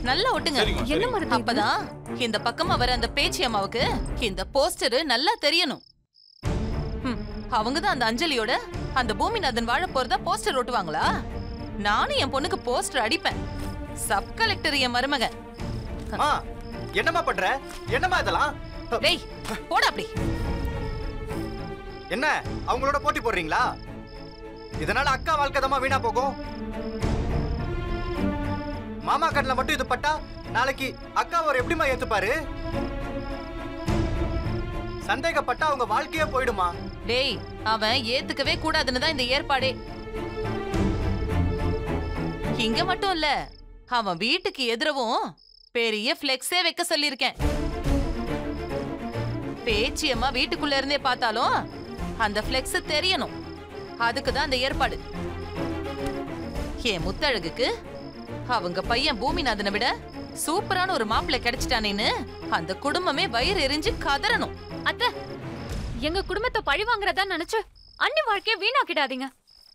நல்லா ஒட்டுங்க சரிம்மா என்ன சரிம்மா மருது இது? அப்பதான் இந்த பக்கமா வர அந்த பேச்சி அம்மாவுக்கு இந்த போஸ்டர் நல்லா தெரியணும் ம், அவங்கதான் அந்த அஞ்சலியோட அந்த பூமிநாதன் வாழ போறதா போஸ்டர் ஒட்டுவாங்களா நானும் என் பொண்ணுக்கு போஸ்டர் அடிப்பேன் சப் கலெக்டர் என் மருமகன் அம்மா என்னம்மா பண்ற என்னம்மா இதெல்லாம் டேய் போடா அப்படி என்ன அவங்களோட போட்டி போடுறீங்களா இதனால அக்கா வாழ்க்கை தான் வீணா போகும் மாமா கண்ணில் மட்டும் இது பட்டா நாளைக்கு அக்கா அவர் எப்படிம்மா ஏத்துப்பாரு சந்தேகப்பட்டா அவங்க வாழ்க்கையே போயிடுமா டேய் அவன் ஏத்துக்கவே கூடாதுன்னு தான் இந்த ஏற்பாடே இங்க மட்டும் இல்ல அவன் வீட்டுக்கு எதிரவும் பெரிய பிளெக்ஸே வைக்க சொல்லியிருக்கேன் பேச்சியம்மா வீட்டுக்குள்ள இருந்தே பார்த்தாலும் அந்த பிளெக்ஸ் தெரியணும் அதுக்கு தான் அந்த ஏற்பாடு என் முத்தழகுக்கு அவங்க பையன் பூமிநாதனை விட சூப்பரான ஒரு மாப்பிள்ளை கிடைச்சிட்டானேன்னு அந்த குடும்பமே வயிறு எரிஞ்சு கதறணும் அத்தை எங்க குடும்பத்தை பழி வாங்குறதா நினைச்சு அண்ணி வாழ்க்கைய வீணாக்கிடாதீங்க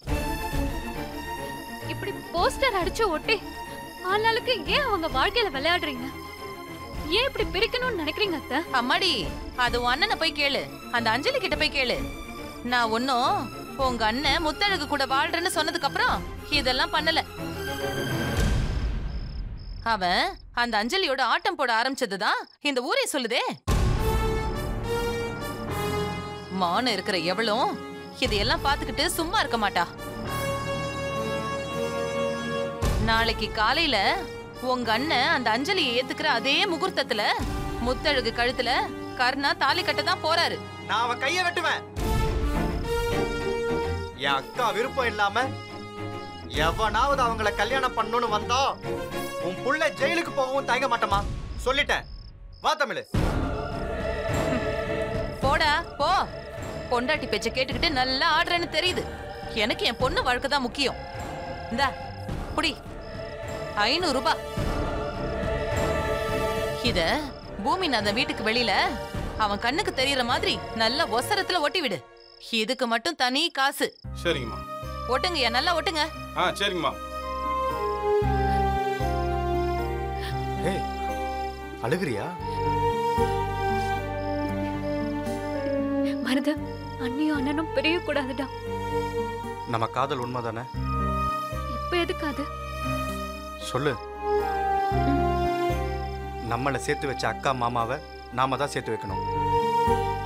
இப்படி போஸ்டர் அடிச்சு ஒட்டி ஆளாளுக்கு ஏன் அவங்க வாழ்க்கையில விளையாடுறீங்க ஏன் இப்படி பிரிக்கணும்னு நினைக்கிறீங்க அத்தை அம்மாடி அது உன் அண்ணனை போய் கேளு அந்த அஞ்சலி கிட்ட போய் கேளு நான் ஒன்னும் உங்க அண்ணன் முத்தழகு கூட வாழ்றேன்னு சொன்னதுக்கு அப்புறம் இதெல்லாம் பண்ணல அவன் அந்த அஞ்சலியோட ஆட்டம் போட ஆரம்பிச்சதுதான் இந்த ஊரே சொல்லுதே மானம் இருக்கிற எவளும் இதையெல்லாம் பார்த்துக்கிட்டு சும்மா இருக்க மாட்டா நாளைக்கு காலையில உங்க அண்ணன் அந்த அஞ்சலியை ஏத்துக்கிற அதே முகூர்த்தத்துல முத்தழகு கழுத்துல கர்ணா தாலி கட்ட தான் போறாரு நான் அவன் கையை வெட்டுவேன் என் அக்கா விருப்பம் இல்லாம எவனாவது அவங்கள கல்யாணம் பண்ணணும்னு வந்தா உன் புள்ள ஜெயிலுக்கு போகவும் தயங்க மாட்டோமா சொல்லிட்டேன் வா தமிழ் போடா போ பொண்டாட்டி பேச்ச கேட்டுக்கிட்டு நல்லா ஆடுறேன்னு தெரியுது எனக்கு என் பொண்ணு வாழ்க்கை தான் முக்கியம் இந்தா புடி ஐநூறு ரூபாய் இத பூமிநாதன் வீட்டுக்கு வெளியில அவன் கண்ணுக்கு தெரியற மாதிரி நல்ல ஒசரத்துல ஒட்டி விடு இதுக்கு மட்டும் தனி காசு சரிங்கம்மா ஒட்டுங்கய்யா நல்லா ஒட்டுங்க ஆ சரிங்கம்மா ஏய் அழுகுறியா மருது அண்ணியும் அண்ணனும் பிரிய கூடாதுடா நம்ம காதல் உண்மைதானே இப்ப எதுக்காது சொல்லு நம்மளை சேர்த்து வச்ச அக்கா மாமாவை நாம தான் சேர்த்து வைக்கணும்